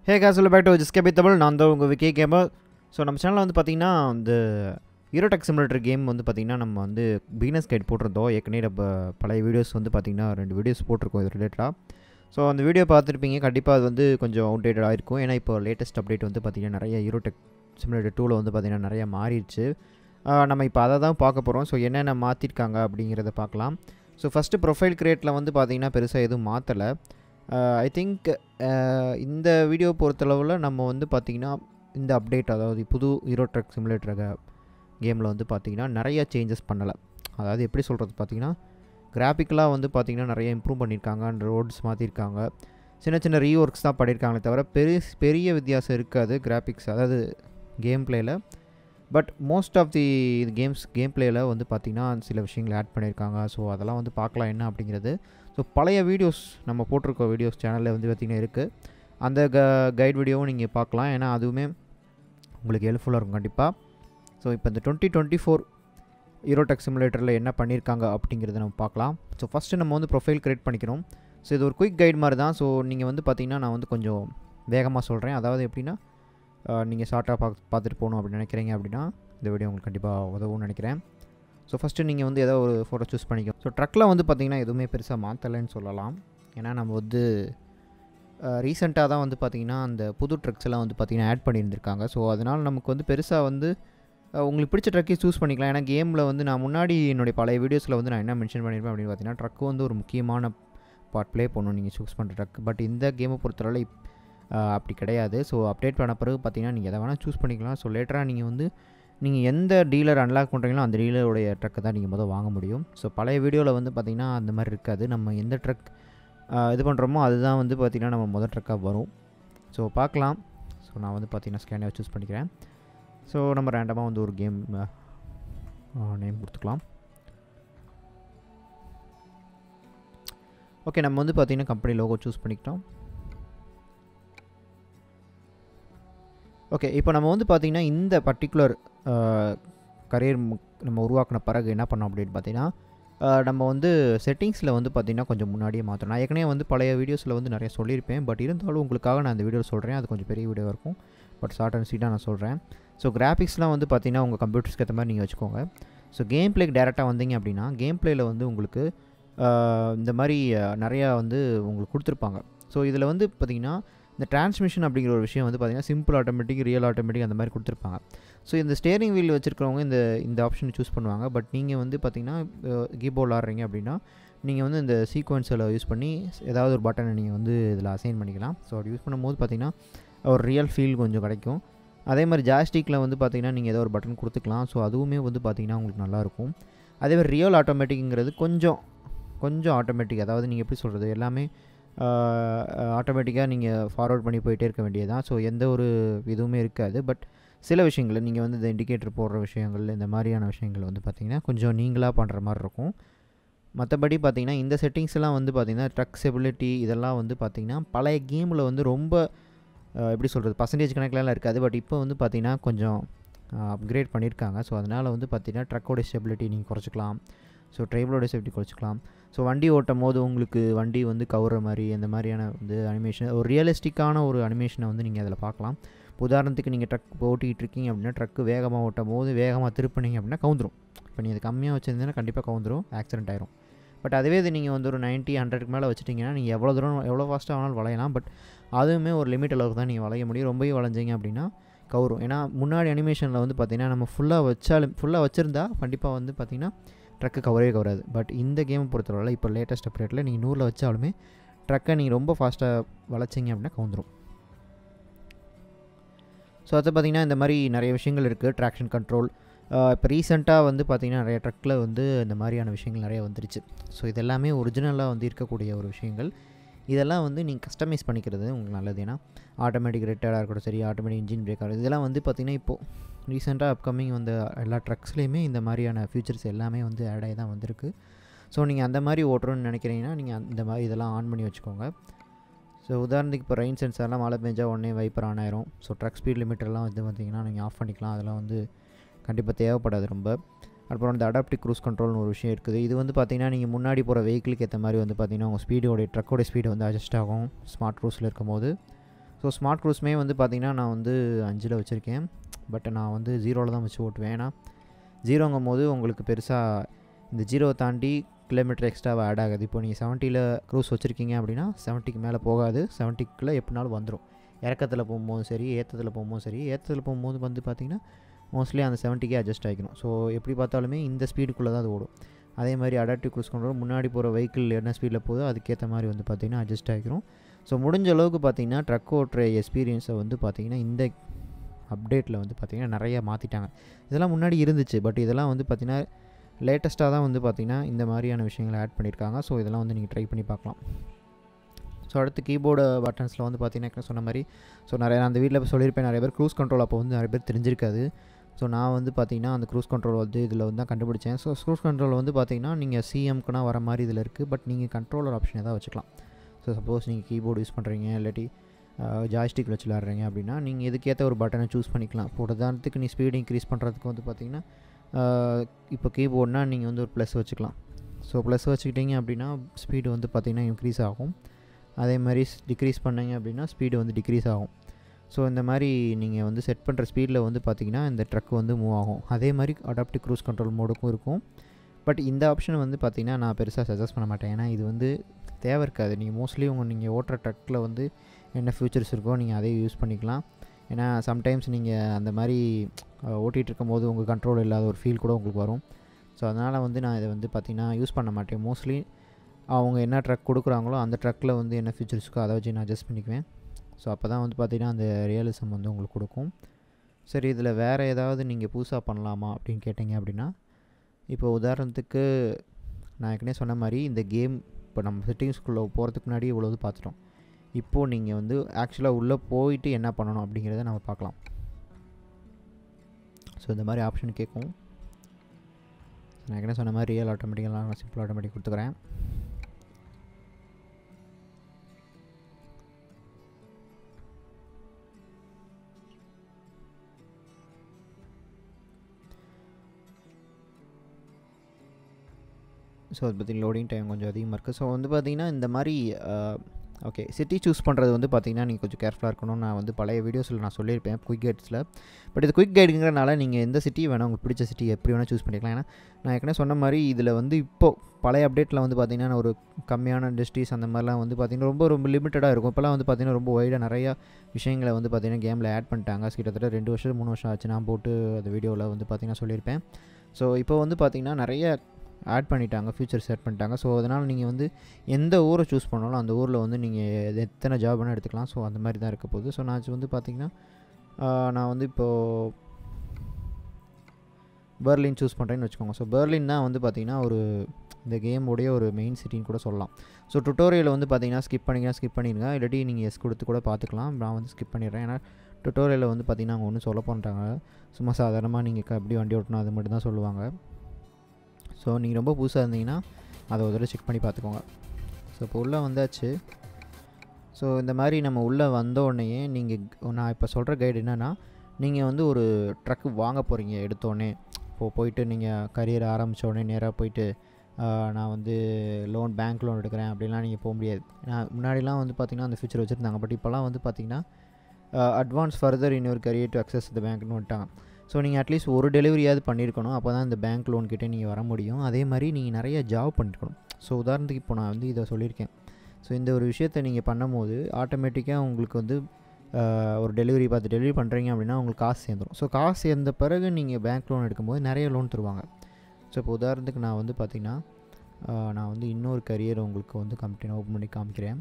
hey cause back to ஜிஸ்கே தமிழ் நான் தான் உங்கள் விக்கே கேமர் ஸோ நம்ம சேனலில் வந்து பார்த்திங்கன்னா இந்த ஈரோடெக் சிமுலேட்டர் கேம் வந்து பார்த்திங்கன்னா நம்ம வந்து பிகினஸ் கைட் போட்டிருந்தோம் ஏற்கனவே நம்ம பழைய வீடியோஸ் வந்து பார்த்திங்கன்னா ரெண்டு வீடியோஸ் போட்டிருக்கோம் இது ரிலேட்டடாக ஸோ அந்த வீடியோ பார்த்துருப்பீங்க கண்டிப்பாக அது வந்து கொஞ்சம் அவுடேட்டடாக இருக்கும் ஏன்னா இப்போ லேட்டஸ்ட் அப்டேட் வந்து பார்த்திங்கன்னா நிறைய ஈரோடெக் சிமுலேட்டர் டூவில் வந்து பார்த்திங்கன்னா நிறைய மாறிடுச்சு ஆஹ் நம்ம இப்போ அதை தான் பார்க்க போகிறோம் ஸோ என்னென்ன மாற்றிருக்காங்க அப்படிங்கிறத பார்க்கலாம் ஸோ ஃபஸ்ட்டு ப்ரொஃபைல் க்ரியேட்டில் வந்து பார்த்திங்கன்னா பெருசாக எதுவும் மாற்றலை ஐ திங்க் இந்த வீடியோ பொறுத்தளவில் நம்ம வந்து பார்த்திங்கன்னா இந்த அப்டேட் அதாவது புது ஹீரோ ட்ரக் சிமுலேட்டர் கேமில் வந்து பார்த்திங்கன்னா நிறைய சேஞ்சஸ் பண்ணலை அதாவது எப்படி சொல்கிறது பார்த்திங்கன்னா கிராஃபிக்கலாக வந்து பார்த்திங்கன்னா நிறைய இம்ப்ரூவ் பண்ணியிருக்காங்க அண்ட் ரோட்ஸ் மாற்றிருக்காங்க சின்ன சின்ன ரீஒர்க்ஸ் தான் பண்ணியிருக்காங்களே தவிர பெரிய பெரிய வித்தியாசம் இருக்காது கிராஃபிக்ஸ் அதாவது கேம் பிளேயில் but most of the games game பிளேயில் வந்து பார்த்திங்கன்னா சில விஷயங்கள் ஆட் பண்ணியிருக்காங்க ஸோ அதெல்லாம் வந்து பார்க்கலாம் என்ன அப்படிங்கிறது ஸோ பழைய வீடியோஸ் நம்ம போட்டிருக்க வீடியோஸ் சேனலில் வந்து பார்த்திங்கன்னா இருக்குது அந்த க கைட் வீடியோவும் நீங்கள் பார்க்கலாம் ஏன்னா அதுவுமே உங்களுக்கு ஹெல்ப்ஃபுல்லாக இருக்கும் கண்டிப்பாக ஸோ இப்போ இந்த டுவெண்ட்டி டுவெண்ட்டி ஃபோர் ஈரோடெக் சிமுலேட்டரில் என்ன பண்ணியிருக்காங்க அப்படிங்கிறத நம்ம பார்க்கலாம் ஸோ ஃபஸ்ட்டு நம்ம வந்து ப்ரொஃபைல் க்ரியேட் பண்ணிக்கிறோம் ஸோ இது ஒரு குயிக் கைட் மாதிரி தான் ஸோ நீங்கள் வந்து பார்த்திங்கன்னா நான் வந்து கொஞ்சம் வேகமாக சொல்கிறேன் அதாவது எப்படின்னா நீங்கள் ஷார்ட்டாக பார்த்து பார்த்துட்டு போகணும் அப்படின்னு நினைக்கிறீங்க அப்படின்னா இந்த வீடியோ உங்களுக்கு கண்டிப்பாக உதவும்னு நினைக்கிறேன் ஸோ ஃபஸ்ட்டு நீங்கள் வந்து ஏதோ ஒரு ஃபோட்டோ சூஸ் பண்ணிக்கோ ஸோ ட்ரக்கில் வந்து பார்த்திங்கன்னா எதுவுமே பெருசாக மாற்றலைன்னு சொல்லலாம் ஏன்னா நம்ம வந்து ரீசெண்டாக தான் வந்து பார்த்திங்கன்னா அந்த புது ட்ரக்ஸ் எல்லாம் வந்து பார்த்திங்கன்னா ஆட் பண்ணியிருந்திருக்காங்க ஸோ அதனால் நமக்கு வந்து பெருசாக வந்து அஹ், உங்களுக்கு பிடிச்ச ட்ரக்கே சூஸ் பண்ணிக்கலாம் ஏன்னா கேமில் வந்து நான் முன்னாடி என்னுடைய பழைய வீடியோஸில் வந்து நான் என்ன மென்ஷன் பண்ணியிருப்பேன் அப்படின்னு பார்த்தீங்கன்னா ட்ரக் வந்து ஒரு முக்கியமான பார்ட் ப்ளே பண்ணணும் நீங்கள் சூஸ் பண்ணுற ட்ரக் பட் இந்த கேமை பொறுத்தவரை இப்- அஹ், அப்படி கிடையாது ஸோ அப்டேட் பண்ண பிறகு பார்த்தீங்கன்னா நீங்கள் எதை வேணால் சூஸ் பண்ணிக்கலாம் ஸோ லேட்டராக நீங்கள் வந்து நீங்கள் எந்த டீலர் அன்லாக் பண்ணுறீங்களோ அந்த டீலருடைய ட்ரக்கை தான் நீங்கள் முதல் வாங்க முடியும் ஸோ பழைய வீடியோவில் வந்து பார்த்திங்கன்னா அந்த மாதிரி இருக்காது நம்ம எந்த ட்ரக் இது பண்ணுறோமோ அதுதான் வந்து பார்த்திங்கன்னா நம்ம முதல் ட்ரக்காக வரும் ஸோ பார்க்கலாம் ஸோ நான் வந்து பார்த்திங்கன்னா ஸ்கேனை சூஸ் பண்ணிக்கிறேன் ஸோ நம்ம ரேண்டமாக வந்து ஒரு கேம் நேம் கொடுத்துக்கலாம் ஓகே நம்ம வந்து பார்த்திங்கன்னா கம்பெனி லோகோ சூஸ் பண்ணிக்கிட்டோம் ஓகே இப்போ நம்ம வந்து பார்த்திங்கன்னா இந்த பர்டிகுலர் கரியர் நம்ம உருவாக்கின பிறகு என்ன பண்ணோம் அப்படின்னு பார்த்தீங்கன்னா அஹ், நம்ம வந்து செட்டிங்ஸில் வந்து பார்த்திங்கன்னா கொஞ்சம் முன்னாடியே மாற்றணும் நான் ஏற்கனவே வந்து பழைய வீடியோஸில் வந்து நிறைய சொல்லியிருப்பேன் பட் இருந்தாலும் உங்களுக்காக நான் அந்த வீடியோ சொல்கிறேன் அது கொஞ்சம் பெரிய வீடியோ இருக்கும் பட் ஷார்ட் அண்ட் ஸ்வீட்டாக நான் சொல்கிறேன் ஸோ கிராஃபிக்ஸ்லாம் வந்து பார்த்திங்கன்னா உங்கள் கம்ப்யூட்டர்ஸ்க்கு ஏற்ற மாதிரி நீங்கள் வச்சுக்கோங்க ஸோ கேம் பிளேக்கு டேரெக்டாக வந்தீங்க அப்படின்னா கேம் பிளேயில் வந்து உங்களுக்கு அஹ், இந்த மாதிரி அஹ், நிறையா வந்து உங்களுக்கு கொடுத்துருப்பாங்க ஸோ இதில் வந்து பார்த்திங்கன்னா இந்த டிரான்ஸ்மிஷன் அப்படிங்கிற ஒரு விஷயம் வந்து பார்த்திங்கன்னா சிம்பிள் ஆட்டோமேட்டிக் ரியல் ஆட்டோமேட்டிக் அந்த மாதிரி கொடுத்துருப்பாங்க ஸோ இந்த ஸ்டேரிங் வீல் வச்சுருக்கிறவங்க இந்த இந்த ஆப்ஷன் சூஸ் பண்ணுவாங்க பட் நீங்கள் வந்து பார்த்திங்கன்னா கீபோர்ட் ஆடுறீங்க அப்படின்னா நீங்கள் வந்து இந்த சீக்வன்ஸில் யூஸ் பண்ணி ஏதாவது ஒரு பட்டனை நீங்கள் வந்து இதில் அசைன் பண்ணிக்கலாம் ஸோ அப்படி யூஸ் பண்ணும்போது பார்த்திங்கன்னா ஒரு ரியல் ஃபீல் கொஞ்சம் கிடைக்கும் அதே மாதிரி ஜாஸ்டிக்கில் வந்து பார்த்திங்கன்னா நீங்கள் ஏதோ ஒரு பட்டன் கொடுத்துக்கலாம் ஸோ அதுவுமே வந்து பார்த்திங்கன்னா உங்களுக்கு நல்லாயிருக்கும் அதே மாதிரி ரியல் ஆட்டோமேட்டிக்ங்கிறது கொஞ்சம் கொஞ்சம் ஆட்டோமேட்டிக் அதாவது நீங்கள் எப்படி சொல்கிறது எல்லாமே ஆட்டோமேட்டிக்காக நீங்கள் ஃபார்வர்ட் பண்ணி போயிட்டே இருக்க வேண்டியதுதான் ஸோ எந்த ஒரு இதுவுமே இருக்காது பட் சில விஷயங்கள் நீங்கள் வந்து இந்த இண்டிகேட்டர் போடுற விஷயங்கள் இந்த மாதிரியான விஷயங்கள் வந்து பார்த்திங்கன்னா கொஞ்சம் நீங்களாக பண்ணுற மாதிரி இருக்கும் மற்றபடி பார்த்திங்கன்னா இந்த செட்டிங்ஸ் எல்லாம் வந்து பார்த்திங்கன்னா ட்ரக் ஸ்டெபிலிட்டி இதெல்லாம் வந்து பார்த்திங்கன்னா பழைய கேமில் வந்து ரொம்ப அஹ், எப்படி சொல்கிறது பர்சன்டேஜ் கணக்கிலலாம் இருக்காது பட் இப்போ வந்து பார்த்திங்கன்னா கொஞ்சம் அப்கிரேட் பண்ணியிருக்காங்க ஸோ அதனால் வந்து பார்த்திங்கன்னா ட்ரக்கோட ஸ்டெபிலிட்டி நீங்கள் குறைச்சிக்கலாம் ஸோ ட்ரைவலோட சேஃப்டி குறைச்சிக்கலாம் ஸோ வண்டி ஓட்டும் போது உங்களுக்கு வண்டி வந்து கவுற மாதிரி அந்த மாதிரியான வந்து அனிமேஷன் ஒரு ரியலிஸ்டிக்கான ஒரு அனிமேஷனை வந்து நீங்கள் அதில் பார்க்கலாம் இப்போ உதாரணத்துக்கு நீங்கள் ட்ரக் ஓட்டிகிட்டு இருக்கீங்க அப்படின்னா ட்ரக்கு வேகமாக ஓட்டும் போது வேகமாக திருப்பினீங்க அப்படின்னா கவுந்துரும் இப்போ நீங்கள் அது கம்மியாக வச்சுருந்தீங்கன்னா கண்டிப்பாக கவுந்துரும் ஆக்சிடென்ட் ஆயிரும் பட் அதுவே இது நீங்கள் வந்து ஒரு 90 ஹண்ட்ரட்க்கு மேலே வச்சுட்டிங்கன்னா நீங்கள் எவ்வளோ தூரம் எவ்வளோ ஃபாஸ்ட்டாக வேணாலும் வளையலாம் பட் அதுவுமே ஒரு லிமிட் அளவுக்கு தான் நீங்கள் வளைய முடியும் ரொம்பவே வளைஞ்சிங்க அப்படின்னா கவுரும் ஏன்னா முன்னாடி அனிமேஷனில் வந்து பார்த்திங்கன்னா நம்ம ஃபுல்லாக வச்சாலும் ஃபுல்லாக வச்சுருந்தா கண்டிப்பாக வந்து பார்த்திங்கன்னா ட்ரக்கு கவரவே கவராது பட் இந்த கேமை பொறுத்தவரை இப்போ லேட்டஸ்ட் அப்டேட்டில் நீங்கள் நூறில் வச்சாலுமே ட்ரக்கை நீங்கள் ரொம்ப ஃபாஸ்ட்டாக வளைச்சிங்க அப்படின்னா கவுந்துரும் ஸோ அது பார்த்திங்கன்னா இந்த மாதிரி நிறைய விஷயங்கள் இருக்குது ட்ராக்ஷன் கண்ட்ரோல் இப்போ ரீசெண்டாக வந்து பார்த்திங்கன்னா நிறைய ட்ரக்கில் வந்து இந்த மாதிரியான விஷயங்கள் நிறைய வந்துருச்சு ஸோ இதெல்லாமே ஒரிஜினலாக வந்து இருக்கக்கூடிய ஒரு விஷயங்கள் இதெல்லாம் வந்து நீங்கள் கஸ்டமைஸ் பண்ணிக்கிறது உங்களுக்கு நல்லது ஏன்னா ஆட்டோமேட்டிக் ரிட்டர்டாக இருக்கட்டும் சரி ஆட்டோமேட்டிக் இன்ஜின் பிரேக்கர் இதெல்லாம் வந்து பார்த்திங்கன்னா இப்போது ரீசெண்டாக அப்கமிங் வந்த எல்லா ட்ரக்ஸ்லேயுமே இந்த மாதிரியான ஃபீச்சர்ஸ் எல்லாமே வந்து ஆட் ஆகி தான் வந்திருக்கு ஸோ நீங்கள் அந்த மாதிரி ஓட்டுறோன்னு நினைக்கிறீங்கன்னா நீங்கள் இந்த மாதிரி இதெல்லாம் ஆன் பண்ணி வச்சுக்கோங்க ஸோ உதாரணத்துக்கு இப்போ ரெயின் சென்சார்லாம் மழை பெஞ்சா உடனே வைப்பர் ஆன் ஆயிரும் ஸோ ட்ரக் ஸ்பீட் லிமிட்டர்லாம் வந்து பார்த்திங்கன்னா நீங்கள் ஆஃப் பண்ணிக்கலாம் அதெல்லாம் வந்து கண்டிப்பாக தேவைப்படாது ரொம்ப அப்புறம் இந்த அடாப்டிவ் க்ரூஸ் கண்ட்ரோல்னு ஒரு விஷயம் இருக்குது இது வந்து பார்த்திங்கன்னா நீங்கள் முன்னாடி போகிற வெஹிக்கிளுக்கு ஏற்ற மாதிரி வந்து பார்த்திங்கன்னா உங்கள் ஸ்பீடோடைய ட்ரக்கோட ஸ்பீடு வந்து அட்ஜஸ்ட் ஆகும் ஸ்மார்ட் க்ரூஸில் இருக்கும்போது ஸோ ஸ்மார்ட் க்ரூஸ்மே வந்து பார்த்திங்கன்னா நான் வந்து அஞ்சில் வச்சுருக்கேன் பட் நான் வந்து ஜீரோவில் தான் வச்சு ஓட்டுவேன் ஏன்னா ஜீரோங்கும் போது உங்களுக்கு பெருசாக இந்த ஜீரோவை தாண்டி கிலோமீட்டர் எக்ஸ்ட்ராவாக ஆட் ஆகுது இப்போ நீங்கள் செவன்ட்டியில் க்ரூஸ் வச்சுருக்கீங்க அப்படின்னா செவன்ட்டிக்கு மேலே போகாது செவன்ட்டிக்குள்ளே எப்படினாலும் வந்துடும் இறக்கத்தில் போகும்போதும் சரி ஏற்றத்தில் போகும்போதும் சரி ஏற்றத்தில் போகும்போது வந்து பார்த்திங்கன்னா மோஸ்ட்லி அந்த செவன்ட்டிக்கே அட்ஜஸ்ட் ஆகிக்கணும் ஸோ எப்படி பார்த்தாலுமே இந்த ஸ்பீடுக்குள்ளே தான் அது ஓடும் அதே மாதிரி அடாப்டிவ் க்ரூஸ் கண்ட்ரோல் முன்னாடி போகிற வெஹிக்கிள் என்ன ஸ்பீடில் போதோ அதுக்கேற்ற மாதிரி வந்து பார்த்திங்கன்னா அட்ஜஸ்ட் ஆகிக்கிறோம் ஸோ முடிஞ்ச அளவுக்கு பார்த்திங்கன்னா ட்ரக் ஓட்டுற எக்ஸ்பீரியன்ஸை வந்து பார்த்திங்கன்னா இந்த அப்டேட்டில் வந்து பார்த்திங்கன்னா நிறையா மாற்றிட்டாங்க இதெல்லாம் முன்னாடி இருந்துச்சு பட் இதெல்லாம் வந்து பார்த்திங்கன்னா லேட்டஸ்ட்டாக தான் வந்து பார்த்திங்கன்னா இந்த மாதிரியான விஷயங்களை ஆட் பண்ணியிருக்காங்க ஸோ இதெல்லாம் வந்து நீங்கள் ட்ரை பண்ணி பார்க்கலாம் ஸோ அடுத்து கீபோர்டு பட்டன்ஸில் வந்து பார்த்தீங்கன்னா சொன்ன மாதிரி ஸோ நிறைய அந்த வீட்டில் சொல்லியிருப்பேன் நிறைய பேர் க்ரூஸ் கண்ட்ரோல் அப்போ வந்து நிறைய பேர் தெரிஞ்சிருக்காது ஸோ நான் வந்து பார்த்தீங்கன்னா அந்த க்ரூஸ் கண்ட்ரோல் வந்து இதில் வந்து தான் கண்டுபிடிச்சேன் ஸோ க்ரூஸ் கண்ட்ரோல் வந்து பார்த்தீங்கன்னா நீங்கள் சிஎம்க்குனா வர மாதிரி இதில் இருக்குது பட் நீங்கள் கண்ட்ரோலர் ஆப்ஷனை தான் வச்சுக்கலாம் ஸோ சப்போஸ் நீங்கள் கீபோர்டு யூஸ் பண்ணுறீங்க இல்லாட்டி ஜாய்ஸ்டிக் வச்சு விளாட்றீங்க அப்படின்னா நீங்கள் இதுக்கேற்ற ஒரு பட்டனை சூஸ் பண்ணிக்கலாம் இப்போ உதாரணத்துக்கு நீ ஸ்பீடு இன்க்ரீஸ் பண்ணுறதுக்கு வந்து பார்த்தீங்கன்னா இப்போ கீபோர்ட்னால் நீங்கள் வந்து ஒரு ப்ளஸ் வச்சுக்கலாம் ஸோ ப்ளஸ் வச்சுக்கிட்டீங்க அப்படின்னா ஸ்பீடு வந்து பார்த்திங்கன்னா இன்க்ரீஸ் ஆகும் அதே மாதிரி டிக்ரீஸ் பண்ணீங்க அப்படின்னா ஸ்பீடு வந்து டிக்ரீஸ் ஆகும் ஸோ இந்த மாதிரி நீங்கள் வந்து செட் பண்ணுற ஸ்பீடில் வந்து பார்த்திங்கன்னா இந்த ட்ரக் வந்து மூவ் ஆகும் அதே மாதிரி அடாப்டிவ் க்ரூஸ் கண்ட்ரோல் மோடுக்கும் இருக்கும் பட் இந்த ஆப்ஷன் வந்து பார்த்திங்கன்னா நான் பெருசாக சஜஸ்ட் பண்ண மாட்டேன் ஏன்னா இது வந்து தேவை இருக்காது நீங்கள் மோஸ்ட்லி உங்கள் நீங்கள் ஓட்டுற ட்ரக்கில் வந்து என்ன ஃபியூச்சர்ஸ் இருக்கோ நீங்கள் அதே யூஸ் பண்ணிக்கலாம் ஏன்னா சம்டைம்ஸ் நீங்கள் அந்த மாதிரி ஓட்டிகிட்டு இருக்கும்போது உங்கள் கண்ட்ரோல் இல்லாத ஒரு ஃபீல் கூட உங்களுக்கு வரும் ஸோ அதனால் வந்து நான் இதை வந்து பார்த்திங்கன்னா யூஸ் பண்ண மாட்டேன் மோஸ்ட்லி அவங்க என்ன ட்ரக் கொடுக்குறாங்களோ அந்த ட்ரக்கில் வந்து என்ன ஃபீச்சர்ஸ் இருக்கோ அதை வச்சு நான் அட்ஜஸ்ட் பண்ணிக்குவேன் ஸோ அப்போ தான் வந்து பார்த்திங்கன்னா அந்த ரியலிசம் வந்து உங்களுக்கு கொடுக்கும் சரி இதில் வேறு ஏதாவது நீங்கள் புதுசாக பண்ணலாமா அப்படின்னு கேட்டிங்க அப்படின்னா இப்போ உதாரணத்துக்கு நான் ஏற்கனவே சொன்ன மாதிரி இந்த கேம் இப்போ நம்ம செட்டிங்ஸ்குள்ளே போகிறதுக்கு முன்னாடி இவ்வளோது பார்த்துட்டோம் இப்போது நீங்கள் வந்து ஆக்சுவலாக உள்ளே போயிட்டு என்ன பண்ணணும் அப்படிங்கிறத நம்ம பார்க்கலாம் ஸோ இந்த மாதிரி ஆப்ஷன் கேட்கும் நான் ஏற்கனவே சொன்ன மாதிரி ரியல் ஆட்டோமேட்டிக்கெல்லாம் நான் சிம்பிள் ஆட்டோமேட்டிக் கொடுத்துக்கிறேன் ஸோ அதை பற்றி லோடிங் டைம் கொஞ்சம் அதிகமாக இருக்குது ஸோ வந்து பார்த்திங்கன்னா இந்த மாதிரி ஓகே சிட்டி சூஸ் பண்ணுறது வந்து பார்த்திங்கன்னா நீங்கள் கொஞ்சம் கேர்ஃபுல்லாக இருக்கணும் நான் வந்து பழைய வீடியோஸில் நான் சொல்லியிருப்பேன் குயிக் கைட்ஸில் பட் இது குயிக் கைடுங்கிறனால நீங்கள் எந்த சிட்டி வேணால் உங்களுக்கு பிடிச்ச சிட்டி எப்படி வேணால் சூஸ் பண்ணிக்கலாம் ஏன்னா நான் ஏற்கனவே சொன்ன மாதிரி இதில் வந்து இப்போது பழைய அப்டேட்டில் வந்து பார்த்திங்கன்னா ஒரு கம்மியான இண்டஸ்ட்ரீஸ் அந்த மாதிரிலாம் வந்து பார்த்திங்கன்னா ரொம்ப ரொம்ப லிமிட்டடாக இருக்கும் இப்போலாம் வந்து பார்த்திங்கன்னா ரொம்ப வைடாக நிறையா விஷயங்களை வந்து பார்த்திங்கன்னா கேமில் ஆட் பண்ணிட்டாங்க கிட்டத்தட்ட ரெண்டு வருஷம் மூணு வருஷம் ஆச்சு நான் போட்டு அந்த வீடியோவில் வந்து பார்த்திங்கன்னா சொல்லியிருப்பேன் ஸோ இப்போ வந்து பார்த்திங்கன்னா நிறைய ஆட் பண்ணிட்டாங்க ஃபியூச்சர்ஸ் ஆட் பண்ணிட்டாங்க ஸோ அதனால் நீங்கள் வந்து எந்த ஊரை சூஸ் பண்ணாலும் அந்த ஊரில் வந்து நீங்கள் எத்தனை ஜாப் வேணால் எடுத்துக்கலாம் ஸோ அந்த மாதிரி தான் இருக்க போகுது ஸோ நான் வந்து பார்த்திங்கன்னா நான் வந்து இப்போது பெர்லின் சூஸ் பண்ணுறேன்னு வச்சுக்கோங்க ஸோ பெர்லின் தான் வந்து பார்த்திங்கன்னா ஒரு இந்த கேமுடைய ஒரு மெயின் சிட்டின்னு கூட சொல்லலாம் ஸோ டுட்டோரியலை வந்து பார்த்திங்கன்னா ஸ்கிப் பண்ணிங்கன்னா ஸ்கிப் பண்ணிடுங்க இல்லாட்டி நீங்கள் எஸ் கொடுத்து கூட பார்த்துக்கலாம் நான் வந்து ஸ்கிப் பண்ணிடுறேன் ஏன்னா டுட்டோரியலில் வந்து பார்த்திங்கன்னா அவங்க ஒன்றும் சொல்ல பண்ணுறாங்க சும்மா சாதாரணமாக நீங்கள் எப்படி வண்டி ஓட்டணும் அது மட்டும் தான் சொல்லுவாங்க ஸோ நீங்கள் ரொம்ப புதுசாக இருந்தீங்கன்னா அதை ஒரு தடவை செக் பண்ணி பார்த்துக்கோங்க ஸோ இப்போ உள்ளே வந்தாச்சு ஸோ இந்த மாதிரி நம்ம உள்ளே வந்த உடனேயே நீங்கள் நான் இப்போ சொல்கிற கைடு என்னென்னா நீங்கள் வந்து ஒரு ட்ரக்கு வாங்க போகிறீங்க எடுத்தோடனே இப்போது போயிட்டு நீங்கள் கரியர் ஆரம்பித்த உடனே நேராக போயிட்டு நான் வந்து லோன் பேங்க் லோன் எடுக்கிறேன் அப்படின்லாம் நீங்கள் போக முடியாது நான் முன்னாடிலாம் வந்து பார்த்திங்கன்னா அந்த ஃபியூச்சர் வச்சுருந்தாங்க பட் இப்போலாம் வந்து பார்த்திங்கன்னா அட்வான்ஸ் ஃபர்தர் இன் ஒரு கரியர் டு அக்சஸ் த பேங்க்னு வந்துட்டாங்க ஸோ நீங்கள் அட்லீஸ்ட் ஒரு டெலிவரியாவது பண்ணியிருக்கணும் அப்போ தான் இந்த பேங்க் லோன் கிட்டே நீங்கள் வர முடியும் அதே மாதிரி நீங்கள் நிறைய ஜாப் பண்ணிருக்கணும் ஸோ உதாரணத்துக்கு இப்போ நான் வந்து இதை சொல்லியிருக்கேன் ஸோ இந்த ஒரு விஷயத்தை நீங்கள் பண்ணும்போது ஆட்டோமேட்டிக்காக உங்களுக்கு வந்து ஒரு டெலிவரி பார்த்து டெலிவரி பண்ணுறீங்க அப்படின்னா உங்களுக்கு காசு சேர்ந்துடும் ஸோ காசு சேர்ந்த பிறகு நீங்கள் பேங்க் லோன் எடுக்கும்போது நிறைய லோன் தருவாங்க ஸோ இப்போ உதாரணத்துக்கு நான் வந்து பார்த்திங்கன்னா நான் வந்து இன்னொரு கரியர் உங்களுக்கு வந்து கம்பெனி ஓப்பன் பண்ணி காமிக்கிறேன்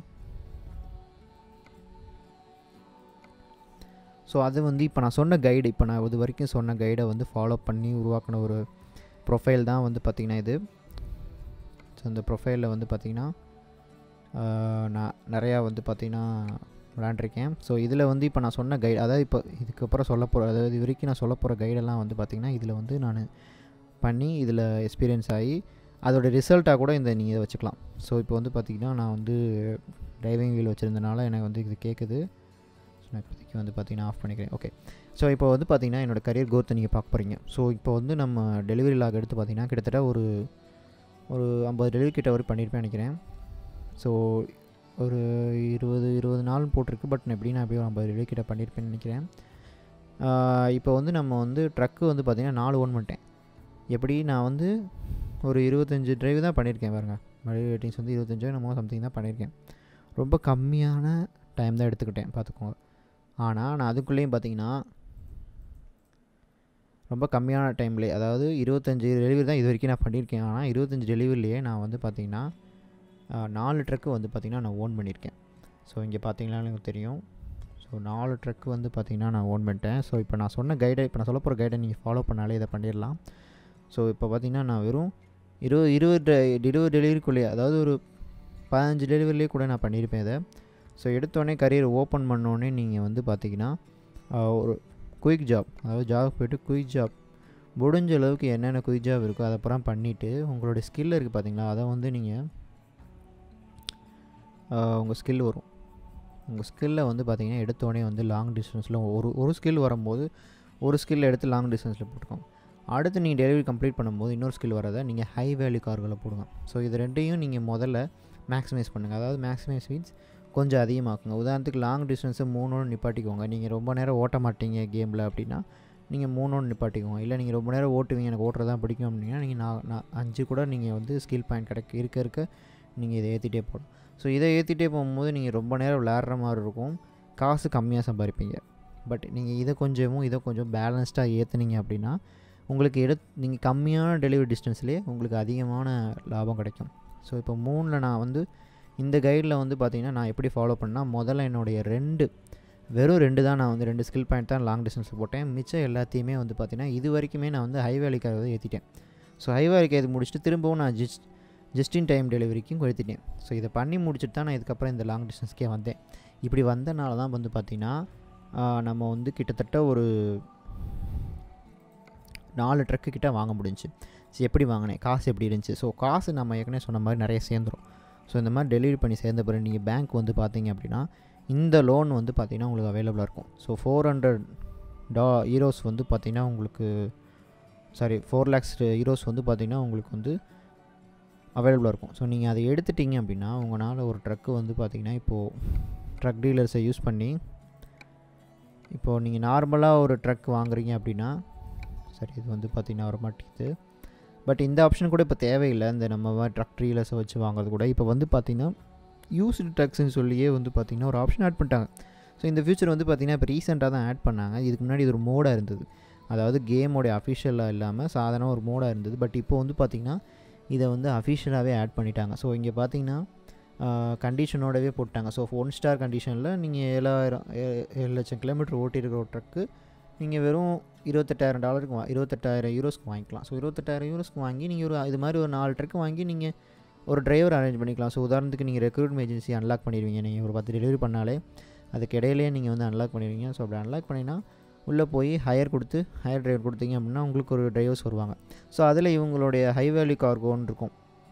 ஸோ அது வந்து இப்போ நான் சொன்ன கைடு இப்போ நான் இது வரைக்கும் சொன்ன கைடை வந்து ஃபாலோ பண்ணி உருவாக்கின ஒரு ப்ரொஃபைல் தான் வந்து பார்த்திங்கன்னா இது ஸோ இந்த ப்ரொஃபைலில் வந்து பார்த்திங்கன்னா நான் நிறையா வந்து பார்த்திங்கன்னா விளாண்டுருக்கேன் ஸோ இதில் வந்து இப்போ நான் சொன்ன கைடு அதாவது இப்போ இதுக்கப்புறம் சொல்ல போகிற அதாவது இது வரைக்கும் நான் சொல்ல போகிற கைடெல்லாம் வந்து பார்த்திங்கன்னா இதில் வந்து நான் பண்ணி இதில் எக்ஸ்பீரியன்ஸ் ஆகி அதோடய ரிசல்ட்டாக கூட இந்த நீங்கள் வச்சுக்கலாம் ஸோ இப்போ வந்து பார்த்திங்கன்னா நான் வந்து டிரைவிங் வீல் வச்சுருந்தனால எனக்கு வந்து இது கேட்குது ஸோ நான் இப்போதைக்கு வந்து பார்த்திங்கன்னா ஆஃப் பண்ணிக்கிறேன் ஓகே ஸோ இப்போ வந்து பார்த்திங்கன்னா என்னோடய கரியர் கோத்தை நீங்கள் பார்க்க போகிறீங்க ஸோ இப்போ வந்து நம்ம டெலிவரி லாக் எடுத்து பார்த்திங்கன்னா கிட்டத்தட்ட ஒரு ஒரு ஐம்பது டெலிவரி கிட்ட வரை பண்ணியிருப்பேன் நினைக்கிறேன் ஸோ ஒரு இருபது இருபது நாள் நாள் போட்டிருக்கு பட் எப்படி நான் எப்படியும் ஐம்பது டெலிவரி கிட்ட பண்ணியிருப்பேன்னு நினைக்கிறேன் இப்போ வந்து நம்ம வந்து ட்ரக்கு வந்து பார்த்திங்கன்னா நாலு ஓன் பண்ணிட்டேன் எப்படி நான் வந்து ஒரு இருபத்தஞ்சி டிரைவ் தான் பண்ணியிருக்கேன் பாருங்க டெலிவரி ரேட்டிங்ஸ் வந்து இருபத்தஞ்சோ நம்ம சம்திங் தான் பண்ணியிருக்கேன் ரொம்ப கம்மியான டைம் தான் எடுத்துக்கிட்டேன் பார்த்துக்கோங்க ஆனால் நான் அதுக்குள்ளேயும் பார்த்தீங்கன்னா ரொம்ப கம்மியான டைம்லேயே அதாவது இருபத்தஞ்சி டெலிவரி தான் இது வரைக்கும் நான் பண்ணியிருக்கேன் ஆனால் இருபத்தஞ்சி டெலிவரிலேயே நான் வந்து பார்த்திங்கன்னா நாலு ட்ரக்கு வந்து பார்த்திங்கன்னா நான் ஓன் பண்ணியிருக்கேன் ஸோ இங்கே பார்த்தீங்கன்னா எனக்கு தெரியும் ஸோ நாலு ட்ரக்கு வந்து பார்த்திங்கன்னா நான் ஓன் பண்ணிட்டேன் ஸோ இப்போ நான் சொன்ன கைடை இப்போ நான் சொல்ல போகிற கைடை நீங்கள் ஃபாலோ பண்ணாலே இதை பண்ணிடலாம் ஸோ இப்போ பார்த்திங்கன்னா நான் வெறும் இருபது இருபது இருபது டெலிவரிக்குள்ளேயே அதாவது ஒரு பதினஞ்சு டெலிவரிலேயே கூட நான் பண்ணியிருப்பேன் இதை ஸோ எடுத்தோடனே கரியர் ஓப்பன் பண்ணோடனே நீங்கள் வந்து பார்த்தீங்கன்னா ஒரு குயிக் ஜாப் அதாவது ஜாப் போய்ட்டு குயிக் ஜாப் முடிஞ்ச அளவுக்கு என்னென்ன குயிக் ஜாப் இருக்கோ அதை அப்புறம் பண்ணிவிட்டு உங்களோட ஸ்கில் இருக்குது பார்த்தீங்களா அதை வந்து நீங்கள் உங்கள் ஸ்கில் வரும் உங்கள் ஸ்கில்லை வந்து பார்த்தீங்கன்னா எடுத்தோடனே வந்து லாங் டிஸ்டன்ஸில் ஒரு ஒரு ஸ்கில் வரும்போது ஒரு ஸ்கில் எடுத்து லாங் டிஸ்டன்ஸில் போட்டுக்கோங்க அடுத்து நீங்கள் டெலிவரி கம்ப்ளீட் பண்ணும்போது இன்னொரு ஸ்கில் வரதை நீங்கள் ஹை வேல்யூ கார்களை போடுங்க ஸோ இது ரெண்டையும் நீங்கள் முதல்ல மேக்ஸிமைஸ் பண்ணுங்கள் அதாவது மேக்ஸிமைஸ் மீன்ஸ் கொஞ்சம் அதிகமாக்குங்க உதாரணத்துக்கு லாங் டிஸ்டன்ஸு மூணோன்னு நிப்பாட்டிக்கோங்க நீங்கள் ரொம்ப நேரம் ஓட்ட மாட்டீங்க கேமில் அப்படின்னா நீங்கள் மூணோன்னு நிப்பாட்டிக்கோங்க இல்லை நீங்கள் ரொம்ப நேரம் ஓட்டுவீங்க எனக்கு ஓட்டுறது தான் பிடிக்கும் அப்படின்னா நீங்கள் நான் நான் அஞ்சு கூட நீங்கள் வந்து ஸ்கில் பாயிண்ட் கிடைக்க இருக்க இருக்க நீங்கள் இதை ஏற்றிட்டே போகலாம் ஸோ இதை ஏற்றிட்டே போகும்போது நீங்கள் ரொம்ப நேரம் விளையாடுற மாதிரி இருக்கும் காசு கம்மியாக சம்பாதிப்பீங்க பட் நீங்கள் இதை கொஞ்சமும் இதை கொஞ்சம் பேலன்ஸ்டாக ஏற்றுனீங்க அப்படின்னா உங்களுக்கு எடு நீங்கள் கம்மியான டெலிவரி டிஸ்டன்ஸ்லேயே உங்களுக்கு அதிகமான லாபம் கிடைக்கும் ஸோ இப்போ மூணில் நான் வந்து இந்த கைடில் வந்து பார்த்திங்கன்னா நான் எப்படி ஃபாலோ பண்ணால் முதல்ல என்னுடைய ரெண்டு வெறும் ரெண்டு தான் நான் வந்து ரெண்டு ஸ்கில் பாயிண்ட் தான் லாங் டிஸ்டன்ஸில் போட்டேன் மிச்சம் எல்லாத்தையுமே வந்து பார்த்திங்கன்னா இது வரைக்குமே நான் வந்து ஹைவேலிக்காக வந்து ஏற்றிட்டேன் ஸோ ஹைவேலிக்கு இது முடிச்சுட்டு திரும்பவும் நான் ஜஸ்ட் ஜஸ்ட் இன் டைம் டெலிவரிக்கும் கொளுத்திட்டேன் ஸோ இதை பண்ணி முடிச்சுட்டு தான் நான் இதுக்கப்புறம் இந்த லாங் டிஸ்டன்ஸ்க்கே வந்தேன் இப்படி வந்தனால தான் வந்து பார்த்திங்கன்னா நம்ம வந்து கிட்டத்தட்ட ஒரு நாலு ட்ரக்கு கிட்ட வாங்க முடிஞ்சு ஸோ எப்படி வாங்கினேன் காசு எப்படி இருந்துச்சு ஸோ காசு நம்ம ஏற்கனவே சொன்ன மாதிரி நிறைய சேர்ந்துடும் ஸோ இந்த மாதிரி டெலிவரி பண்ணி சேர்ந்த பிறகு நீங்கள் பேங்க் வந்து பார்த்தீங்க அப்படின்னா இந்த லோன் வந்து பார்த்திங்கன்னா உங்களுக்கு அவைலபிளாக இருக்கும் ஸோ ஃபோர் ஹண்ட்ரட் டா ஹீரோஸ் வந்து பார்த்திங்கன்னா உங்களுக்கு சாரி ஃபோர் லேக்ஸ் ஹீரோஸ் வந்து பார்த்திங்கன்னா உங்களுக்கு வந்து அவைலபிளாக இருக்கும் ஸோ நீங்கள் அதை எடுத்துட்டிங்க அப்படின்னா உங்களால் ஒரு ட்ரக்கு வந்து பார்த்திங்கன்னா இப்போது ட்ரக் டீலர்ஸை யூஸ் பண்ணி இப்போது நீங்கள் நார்மலாக ஒரு ட்ரக் வாங்குறீங்க அப்படின்னா சரி இது வந்து பார்த்திங்கன்னா வர மாட்டேங்குது பட் இந்த ஆப்ஷன் கூட இப்போ தேவையில்லை இந்த நம்ம ட்ரக் ட்ரீலர்ஸை வச்சு வாங்குறது கூட இப்போ வந்து பார்த்திங்கன்னா யூஸ்டு ட்ரக்ஸ்னு சொல்லியே வந்து பார்த்திங்கன்னா ஒரு ஆப்ஷன் ஆட் பண்ணிட்டாங்க ஸோ இந்த ஃபியூச்சர் வந்து பார்த்திங்கன்னா இப்போ ரீசெண்டாக தான் ஆட் பண்ணாங்க இதுக்கு முன்னாடி இது ஒரு மோடாக இருந்தது அதாவது கேமோடைய அஃபிஷியலாக இல்லாமல் சாதாரண ஒரு மோடாக இருந்தது பட் இப்போ வந்து பார்த்திங்கன்னா இதை வந்து அஃபிஷியலாகவே ஆட் பண்ணிட்டாங்க ஸோ இங்கே பார்த்தீங்கன்னா கண்டிஷனோடவே போட்டாங்க ஸோ ஒன் ஸ்டார் கண்டிஷனில் நீங்கள் ஏழாயிரம் ஏழு லட்சம் கிலோமீட்டர் ஓட்டியிருக்கிற ஒரு ட்ரக்கு நீங்கள் வெறும் இருபத்தெட்டாயிரம் டாலருக்கு வா இருபத்தெட்டாயிரம் யூரோஸ்க்கு வாங்கிக்கலாம் ஸோ இருபத்தெட்டாயிரம் யூரோஸ்க்கு வாங்கி நீங்கள் ஒரு இது மாதிரி ஒரு நாலு ட்ரக்கு வாங்கி நீங்கள் ஒரு டிரைவர் அரேஞ்ச் பண்ணிக்கலாம் ஸோ உதாரணத்துக்கு நீங்கள் ரெக்ரூட்மெண்ட் ஏஜென்சி அன்லாக் பண்ணிடுவீங்க நீங்கள் ஒரு பத்து டெலிவரி பண்ணாலே அதுக்கு இடையிலேயே நீங்கள் வந்து அன்லாக் பண்ணிடுவீங்க ஸோ அப்படி அன்லாக் பண்ணினா உள்ளே போய் ஹையர் கொடுத்து ஹையர் டிரைவர் கொடுத்தீங்க அப்படின்னா உங்களுக்கு ஒரு டிரைவர்ஸ் வருவாங்க ஸோ அதில் இவங்களுடைய ஹை வேல்யூ கார்கோன்னு இருக்கும்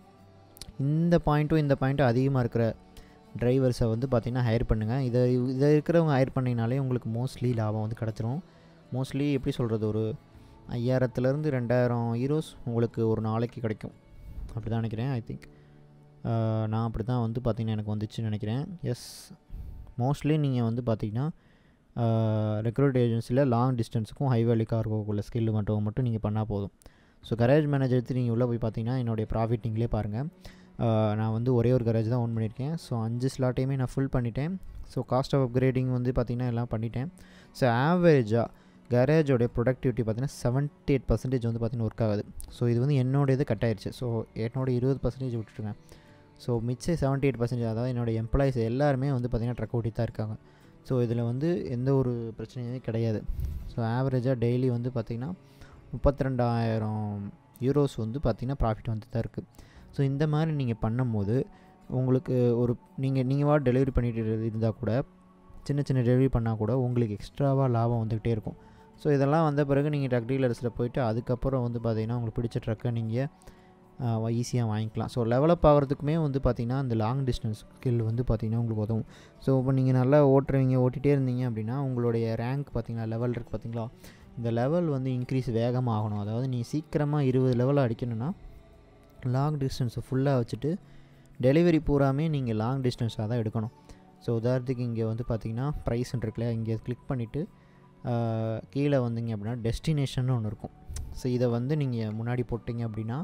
இந்த பாயிண்ட்டும் இந்த பாயிண்ட்டும் அதிகமாக இருக்கிற டிரைவர்ஸை வந்து பார்த்திங்கன்னா ஹையர் பண்ணுங்கள் இதை இதை இருக்கிறவங்க ஹையர் பண்ணிங்கனாலே உங்களுக்கு மோஸ்ட்லி லாபம் வந்து கிடச்சிரும் மோஸ்ட்லி எப்படி சொல்கிறது ஒரு ஐயாயிரத்துலேருந்து ரெண்டாயிரம் ஹீரோஸ் உங்களுக்கு ஒரு நாளைக்கு கிடைக்கும் அப்படி தான் நினைக்கிறேன் ஐ திங்க் நான் அப்படி தான் வந்து பார்த்திங்கன்னா எனக்கு வந்துச்சுன்னு நினைக்கிறேன் எஸ் மோஸ்ட்லி நீங்கள் வந்து பார்த்திங்கன்னா ரெக்ரூட் ஏஜென்சியில் லாங் டிஸ்டன்ஸுக்கும் ஹை வேல்யூ கார்கோக்குள்ள ஸ்கில் மட்டும் மட்டும் நீங்கள் பண்ணால் போதும் ஸோ கரேஜ் மேனேஜர் எடுத்து நீங்கள் உள்ளே போய் பார்த்தீங்கன்னா என்னுடைய ப்ராஃபிட் நீங்களே பாருங்கள் நான் வந்து ஒரே ஒரு கரேஜ் தான் ஓன் பண்ணியிருக்கேன் ஸோ அஞ்சு ஸ்லாட்டையுமே நான் ஃபுல் பண்ணிட்டேன் ஸோ காஸ்ட் ஆஃப் அப்கிரேடிங் வந்து பார்த்திங்கன்னா எல்லாம் பண்ணிட்டேன் ஸோ ஆவரேஜாக கரேஜோடைய ப்ரொடக்டிவிட்டி பார்த்திங்கன்னா செவன்ட்டி எயிட் பர்சன்டேஜ் வந்து பார்த்திங்கன்னா ஒர்க் ஆகுது ஸோ இது வந்து என்னோட இது கட் ஆயிடுச்சு ஸோ என்னோட இருபது பர்சன்டேஜ் விட்டுருங்க ஸோ மிச்சம் செவன்ட்டி எயிட் பர்சன்டேஜ் அதாவது என்னோடய எம்ப்ளாயிஸ் எல்லாருமே வந்து பார்த்திங்கன்னா ட்ரக் ஓட்டி தான் இருக்காங்க ஸோ இதில் வந்து எந்த ஒரு பிரச்சனையுமே கிடையாது ஸோ ஆவரேஜாக டெய்லி வந்து பார்த்திங்கன்னா முப்பத்தி ரெண்டாயிரம் யூரோஸ் வந்து பார்த்திங்கன்னா ப்ராஃபிட் வந்து தான் இருக்குது ஸோ இந்த மாதிரி நீங்கள் பண்ணும்போது உங்களுக்கு ஒரு நீங்கள் நீங்கள் வா டெலிவரி பண்ணிட்டு இருந்தால் கூட சின்ன சின்ன டெலிவரி பண்ணால் கூட உங்களுக்கு எக்ஸ்ட்ராவாக லாபம் வந்துக்கிட்டே இருக்கும் ஸோ இதெல்லாம் வந்த பிறகு நீங்கள் ட்ரக் டீலர்ஸில் போயிட்டு அதுக்கப்புறம் வந்து பார்த்திங்கன்னா உங்களுக்கு பிடிச்ச ட்ரக்கை நீங்கள் ஈஸியாக வாங்கிக்கலாம் ஸோ டெவலப் ஆகிறதுக்குமே வந்து பார்த்திங்கன்னா அந்த லாங் டிஸ்டன்ஸ் ஸ்கில் வந்து பார்த்திங்கன்னா உங்களுக்கு உதவும் ஸோ இப்போ நீங்கள் நல்லா ஓட்டுறவங்க ஓட்டிகிட்டே இருந்தீங்க அப்படின்னா உங்களுடைய ரேங்க் பார்த்திங்கன்னா லெவல் இருக்குது பார்த்திங்களா இந்த லெவல் வந்து இன்க்ரீஸ் வேகமாக ஆகணும் அதாவது நீ சீக்கிரமாக இருபது லெவல் அடிக்கணும்னா லாங் டிஸ்டன்ஸை ஃபுல்லாக வச்சுட்டு டெலிவரி பூராமே நீங்கள் லாங் டிஸ்டன்ஸாக தான் எடுக்கணும் ஸோ உதாரணத்துக்கு இங்கே வந்து பார்த்தீங்கன்னா ப்ரைஸ் இருக்குல்ல இங்கே கிளிக் பண்ணிவிட்டு கீழே வந்தீங்க அப்படின்னா டெஸ்டினேஷன் ஒன்று இருக்கும் ஸோ இதை வந்து நீங்கள் முன்னாடி போட்டிங்க அப்படின்னா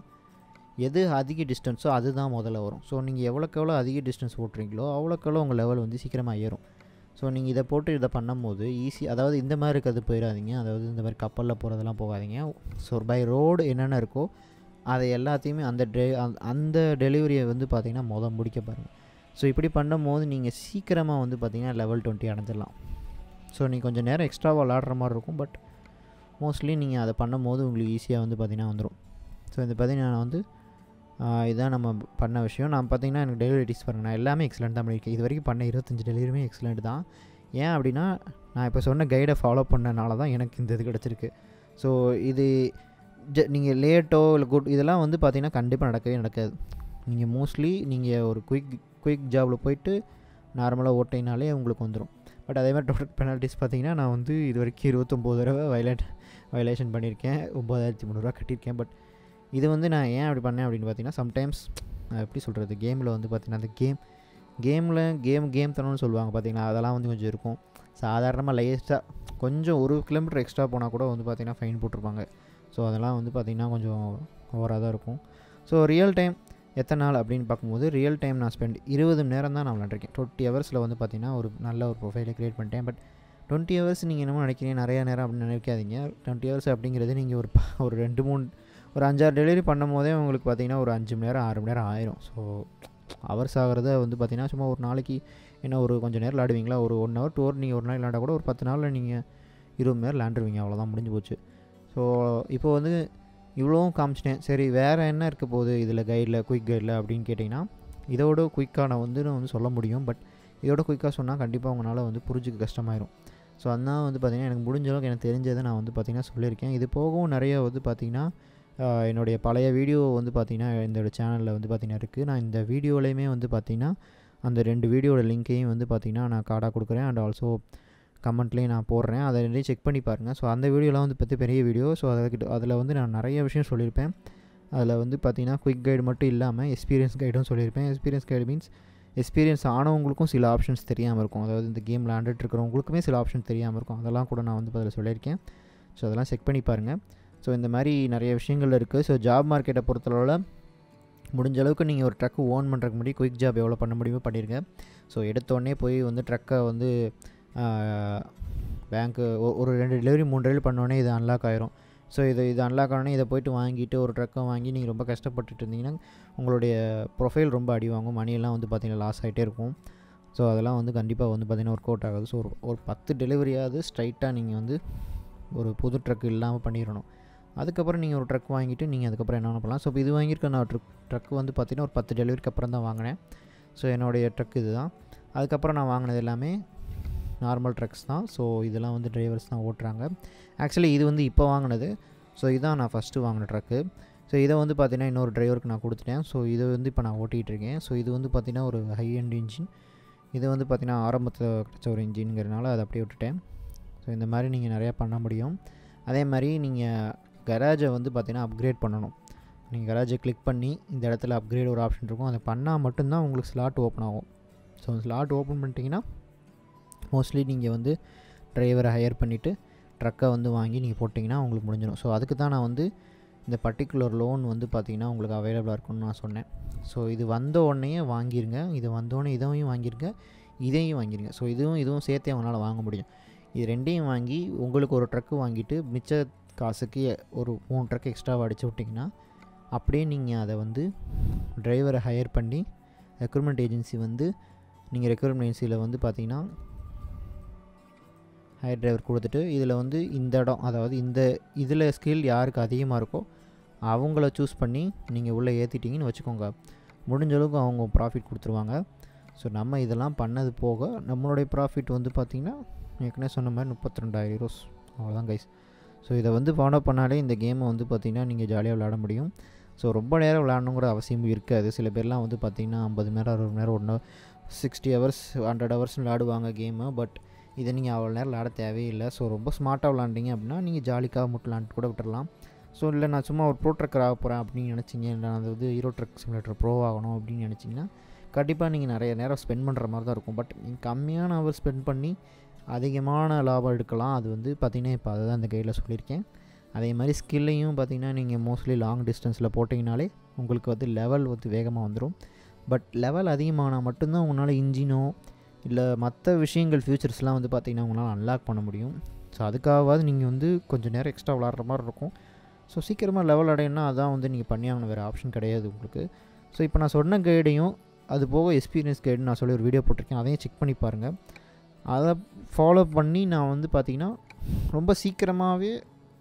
எது அதிக டிஸ்டன்ஸோ அதுதான் முதல்ல வரும் ஸோ நீங்கள் எவ்வளோக்கு எவ்வளோ அதிக டிஸ்டன்ஸ் ஓட்டுறீங்களோ அவ்வளோக்கு எவ்வளோ உங்கள் லெவல் வந்து சீக்கிரமாக ஏறும் ஸோ நீங்கள் இதை போட்டு இதை பண்ணும்போது ஈஸி அதாவது இந்த மாதிரி இருக்கிறது போயிடாதீங்க அதாவது இந்த மாதிரி கப்பலில் போகிறதெல்லாம் போகாதீங்க ஸோ பை ரோடு என்னென்ன இருக்கோ அதை எல்லாத்தையுமே அந்த டெ அந்த டெலிவரியை வந்து பார்த்திங்கன்னா மொதல் முடிக்க பாருங்கள் ஸோ இப்படி பண்ணும்போது நீங்கள் சீக்கிரமாக வந்து பார்த்திங்கன்னா லெவல் டுவெண்ட்டி அடைஞ்சிடலாம் ஸோ நீங்கள் கொஞ்சம் நேரம் எக்ஸ்ட்ராவாக விளாடுற மாதிரி இருக்கும் பட் மோஸ்ட்லி நீங்கள் அதை பண்ணும்போது உங்களுக்கு ஈஸியாக வந்து பார்த்திங்கன்னா வந்துடும் ஸோ இந்த பார்த்திங்கன்னா நான் வந்து இதான் நம்ம பண்ண விஷயம் நான் பார்த்தீங்கன்னா எனக்கு டெலிவரிட்டிஸ் பாருங்கள் நான் எல்லாமே எக்ஸலண்ட் தான் பண்ணியிருக்கேன் இது வரைக்கும் பண்ண இருபத்தஞ்சி டெலிவரியுமே எக்ஸலண்ட் தான் ஏன் அப்படின்னா நான் இப்போ சொன்ன கைடை ஃபாலோ பண்ணனால தான் எனக்கு இந்த இது கிடச்சிருக்கு ஸோ இது ஜ நீங்கள் லேட்டோ இல்லை குட் இதெல்லாம் வந்து பார்த்திங்கன்னா கண்டிப்பாக நடக்கவே நடக்காது நீங்கள் மோஸ்ட்லி நீங்கள் ஒரு குயிக் குயிக் ஜாபில் போயிட்டு நார்மலாக ஓட்டினாலே உங்களுக்கு வந்துடும் பட் அதே மாதிரி டோட்டல் பெனால்ட்டிஸ் பார்த்தீங்கன்னா நான் வந்து இது வரைக்கும் இருபத்தொம்போது தடவை வயலேட் வயலேஷன் பண்ணியிருக்கேன் ஒம்பதாயிரத்தி முந்நூறுரூவா கட்டியிருக்கேன் பட் இது வந்து நான் ஏன் அப்படி பண்ணேன் அப்படின்னு பார்த்தீங்கன்னா சம்டைம்ஸ் எப்படி சொல்கிறது கேமில் வந்து பார்த்திங்கன்னா அந்த கேம் கேமில் கேம் கேம் தரணும்னு சொல்லுவாங்க பார்த்தீங்கன்னா அதெல்லாம் வந்து கொஞ்சம் இருக்கும் சாதாரணமாக லேஸ்ட்டாக கொஞ்சம் ஒரு கிலோமீட்டர் எக்ஸ்ட்ரா போனால் கூட வந்து பார்த்திங்கன்னா ஃபைன் போட்டிருப்பாங்க ஸோ அதெல்லாம் வந்து பார்த்திங்கன்னா கொஞ்சம் ஓவராக தான் இருக்கும் ஸோ ரியல் டைம் எத்தனை நாள் அப்படின்னு பார்க்கும்போது ரியல் டைம் நான் ஸ்பெண்ட் இருபது மணி நேரம் தான் நான் விளாண்டுருக்கேன் டுவெண்ட்டி ஹவர்ஸில் வந்து பார்த்திங்கன்னா ஒரு நல்ல ஒரு ப்ரொஃபைலை க்ரியேட் பண்ணிட்டேன் பட் டுவெண்ட்டி ஹவர்ஸ் நீங்கள் என்னமோ நினைக்கிறீங்க நிறையா நேரம் அப்படின்னு நினைக்காதீங்க டுவெண்ட்டி ஹவர்ஸ் அப்படிங்கிறது நீங்கள் ஒரு ஒரு ரெண்டு மூணு ஒரு அஞ்சாறு டெலிவரி பண்ணும் போதே உங்களுக்கு பார்த்திங்கன்னா ஒரு அஞ்சு மணி நேரம் ஆறு மணி நேரம் ஆயிரும் ஸோ ஹவர்ஸ் ஆகிறத வந்து பார்த்திங்கன்னா சும்மா ஒரு நாளைக்கு என்ன ஒரு கொஞ்சம் நேரம் விளாடுவீங்களா ஒரு ஒன் ஹவர் டூ ஹவர் நீங்கள் ஒரு நாள் விளாண்டா கூட ஒரு பத்து நாளில் நீங்கள் இருபது மணி நேரம் விளாண்டுருவீங்க அவ்வளோதான் முடிஞ்சு போச்சு ஸோ இப்போ வந்து இவ்வளோவும் காமிச்சிட்டேன் சரி வேறு என்ன இருக்க போகுது இதில் கைடில் குயிக் கைடில் அப்படின்னு கேட்டிங்கன்னா இதோட குயிக்காக நான் வந்து நான் வந்து சொல்ல முடியும் பட் இதோட குயிக்காக சொன்னால் கண்டிப்பாக உங்களால் வந்து புரிஞ்சுக்க கஷ்டமாயிரும் ஸோ அதனால் வந்து பார்த்திங்கன்னா எனக்கு முடிஞ்ச அளவுக்கு எனக்கு தெரிஞ்சதை நான் வந்து பார்த்திங்கன்னா சொல்லியிருக்கேன் இது போகவும் நிறைய வந்து பார்த்திங்கன்னா என்னுடைய பழைய வீடியோ வந்து பார்த்திங்கன்னா இந்த சேனலில் வந்து பார்த்திங்கன்னா இருக்குது நான் இந்த வீடியோலையுமே வந்து பார்த்திங்கன்னா அந்த ரெண்டு வீடியோட லிங்க்கையும் வந்து பார்த்திங்கன்னா நான் கார்டாக கொடுக்குறேன் அண்ட் ஆல்சோ கமெண்ட்லேயும் நான் போடுறேன் அதை ரெண்டையும் செக் பண்ணி பாருங்கள் ஸோ அந்த வீடியோலாம் வந்து பற்றி பெரிய வீடியோ ஸோ அதுக்கிட்ட அதில் வந்து நான் நிறைய விஷயம் சொல்லியிருப்பேன் அதில் வந்து பார்த்திங்கன்னா குயிக் கைடு மட்டும் இல்லாமல் எக்ஸ்பீரியன்ஸ் கைடும் சொல்லியிருப்பேன் எக்ஸ்பீரியன்ஸ் கைடு மீன்ஸ் எக்ஸ்பீரியன்ஸ் ஆனவங்களுக்கும் சில ஆப்ஷன்ஸ் தெரியாமல் இருக்கும் அதாவது இந்த கேம் விளாண்டுட்டு இருக்கிறவங்களுக்குமே சில ஆப்ஷன் தெரியாமல் இருக்கும் அதெல்லாம் கூட நான் வந்து அதில் சொல்லியிருக்கேன் ஸோ அதெல்லாம் செக் பண்ணி பாருங்கள் ஸோ இந்த மாதிரி நிறைய விஷயங்கள் இருக்குது ஸோ ஜாப் மார்க்கெட்டை பொறுத்தளவில் முடிஞ்ச அளவுக்கு நீங்கள் ஒரு ட்ரக்கு ஓன் பண்ணுறதுக்கு முன்னாடி குயிக் ஜாப் எவ்வளோ பண்ண முடியுமோ பண்ணிடுங்க ஸோ எடுத்தோடனே போய் வந்து ட்ரக்கை வந்து பேங்க்கு ஒரு ரெண்டு டெலிவரி மூணு டெலிவரி பண்ணோடனே இது அன்லாக் ஆயிரும் ஸோ இது இது அன்லாக் ஆனோடனே இதை போயிட்டு வாங்கிட்டு ஒரு ட்ரக்கை வாங்கி நீங்கள் ரொம்ப கஷ்டப்பட்டுட்டு இருந்தீங்கன்னா உங்களுடைய ப்ரொஃபைல் ரொம்ப அடி வாங்கும் மணியெல்லாம் வந்து பார்த்திங்கன்னா லாஸ் ஆகிட்டே இருக்கும் ஸோ அதெல்லாம் வந்து கண்டிப்பாக வந்து பார்த்திங்கன்னா ஒர்க் அவுட் ஆகாது ஸோ ஒரு ஒரு பத்து டெலிவரியாவது ஸ்ட்ரைட்டாக நீங்கள் வந்து ஒரு புது ட்ரக் இல்லாமல் பண்ணிடணும் அதுக்கப்புறம் நீங்கள் ஒரு ட்ரக் வாங்கிட்டு நீங்கள் அதுக்கப்புறம் என்ன பண்ணலாம் ஸோ இப்போ இது வாங்கியிருக்க நான் ட்ரக் ட்ரக் வந்து பார்த்திங்கன்னா ஒரு பத்து டெலிவரிக்கு அப்புறம் தான் வாங்கினேன் ஸோ என்னுடைய ட்ரக் இது தான் அதுக்கப்புறம் நான் வாங்கினது எல்லாமே நார்மல் ட்ரக்ஸ் தான் ஸோ இதெல்லாம் வந்து டிரைவர்ஸ் தான் ஓட்டுறாங்க ஆக்சுவலி இது வந்து இப்போ வாங்கினது ஸோ இதுதான் நான் ஃபஸ்ட்டு வாங்கின ட்ரக்கு ஸோ இதை வந்து பார்த்திங்கன்னா இன்னொரு டிரைவருக்கு நான் கொடுத்துட்டேன் ஸோ இதை வந்து இப்போ நான் ஓட்டிகிட்டு இருக்கேன் ஸோ இது வந்து பார்த்திங்கன்னா ஒரு ஹை அண்ட் இன்ஜின் இது வந்து பார்த்திங்கன்னா ஆரம்பத்தில் கிடச்ச ஒரு இன்ஜின்ங்கிறனால அதை அப்படியே விட்டுட்டேன் ஸோ இந்த மாதிரி நீங்கள் நிறையா பண்ண முடியும் அதே மாதிரி நீங்கள் கராஜை வந்து பார்த்திங்கன்னா அப்கிரேட் பண்ணணும் நீங்கள் கராஜை கிளிக் பண்ணி இந்த இடத்துல அப்கிரேட் ஒரு ஆப்ஷன் இருக்கும் அதை பண்ணால் மட்டும்தான் உங்களுக்கு ஸ்லாட் ஓப்பன் ஆகும் ஸோ ஸ்லாட் ஓப்பன் பண்ணிட்டீங்கன்னா மோஸ்ட்லி நீங்கள் வந்து டிரைவரை ஹையர் பண்ணிவிட்டு ட்ரக்கை வந்து வாங்கி நீங்கள் போட்டிங்கன்னா உங்களுக்கு முடிஞ்சிடும் ஸோ அதுக்கு தான் நான் வந்து இந்த பர்டிகுலர் லோன் வந்து பார்த்திங்கன்னா உங்களுக்கு அவைலபிளாக இருக்கும்னு நான் சொன்னேன் ஸோ இது வந்த உடனே வாங்கிருங்க இது வந்தோடனே இதையும் வாங்கிருங்க இதையும் வாங்கிருங்க ஸோ இதுவும் இதுவும் சேர்த்தே அவங்களால் வாங்க முடியும் இது ரெண்டையும் வாங்கி உங்களுக்கு ஒரு ட்ரக்கு வாங்கிட்டு மிச்ச காசுக்கு ஒரு மூணு ட்ரக் எக்ஸ்ட்ராவாக அடிச்சு விட்டிங்கன்னா அப்படியே நீங்கள் அதை வந்து டிரைவரை ஹையர் பண்ணி ரெக்ரூட்மெண்ட் ஏஜென்சி வந்து நீங்கள் ரெக்ரூட்மெண்ட் ஏஜென்சியில் வந்து பார்த்தீங்கன்னா ஹையர் டிரைவர் கொடுத்துட்டு இதில் வந்து இந்த இடம் அதாவது இந்த இதில் ஸ்கில் யாருக்கு அதிகமாக இருக்கோ அவங்கள சூஸ் பண்ணி நீங்கள் உள்ளே ஏற்றிட்டீங்கன்னு வச்சுக்கோங்க முடிஞ்ச அளவுக்கு அவங்க ப்ராஃபிட் கொடுத்துருவாங்க ஸோ நம்ம இதெல்லாம் பண்ணது போக நம்மளுடைய ப்ராஃபிட் வந்து பார்த்திங்கன்னா ஏற்கனவே சொன்ன மாதிரி முப்பத்தி ரெண்டாயிரம் யூரோஸ் அவ்வளோதான் கைஸ் ஸோ இதை வந்து ஃபாலோ பண்ணாலே இந்த கேமை வந்து பார்த்திங்கன்னா நீங்கள் ஜாலியாக விளாட முடியும் ஸோ ரொம்ப நேரம் விளாடணுங்கிற அவசியமும் இருக்காது சில பேர்லாம் வந்து பார்த்திங்கன்னா ஐம்பது மணி நேரம் அறுபது நேரம் ஒன்று சிக்ஸ்டி ஹவர்ஸ் ஹண்ட்ரட் ஹவர்ஸ் விளாடுவாங்க கேமை பட் இதை நீங்கள் அவ்வளோ நேரம் விளாட தேவையில்லை ஸோ ரொம்ப ஸ்மார்ட்டாக விளாண்டிங்க அப்படின்னா நீங்கள் ஜாலிக்காக மட்டும் விளாண்டு கூட விட்டுறலாம் ஸோ இல்லை நான் சும்மா ஒரு ப்ரோ ட்ரக்கர் ஆக போகிறேன் அப்படின்னு நினச்சிங்க இல்லை நான் வந்து ஹீரோ ட்ரக் சிமுலேட்டர் ப்ரோ ஆகணும் அப்படின்னு நினச்சிங்கன்னா கண்டிப்பாக நீங்கள் நிறைய நேரம் ஸ்பெண்ட் பண்ணுற மாதிரி தான் இருக்கும் பட் நீங்கள் கம்மியான ஹவர் ஸ்பெண்ட் பண்ணி அதிகமான லாபம் எடுக்கலாம் அது வந்து பார்த்திங்கன்னா இப்போ அதை தான் இந்த கையில் சொல்லியிருக்கேன் அதே மாதிரி ஸ்கில்லையும் பார்த்திங்கன்னா நீங்கள் மோஸ்ட்லி லாங் டிஸ்டன்ஸில் போட்டிங்கனாலே உங்களுக்கு வந்து லெவல் வந்து வேகமாக வந்துடும் பட் லெவல் அதிகமானால் மட்டும்தான் உங்களால் இன்ஜினோ இல்லை மற்ற விஷயங்கள் ஃபியூச்சர்ஸ்லாம் வந்து பார்த்திங்கன்னா உங்களால் அன்லாக் பண்ண முடியும் ஸோ அதுக்காகவாது நீங்கள் வந்து கொஞ்சம் நேரம் எக்ஸ்ட்ரா விளாட்ற மாதிரி இருக்கும் ஸோ சீக்கிரமாக லெவல் அடையணும்னா அதான் வந்து நீங்கள் பண்ணி ஆகணும் வேறு ஆப்ஷன் கிடையாது உங்களுக்கு ஸோ இப்போ நான் சொன்ன கைடையும் அது போக எக்ஸ்பீரியன்ஸ் கைடு நான் சொல்லி ஒரு வீடியோ போட்டிருக்கேன் அதையும் செக் பண்ணி பாருங்கள் அதை ஃபாலோ பண்ணி நான் வந்து பார்த்திங்கன்னா ரொம்ப சீக்கிரமாகவே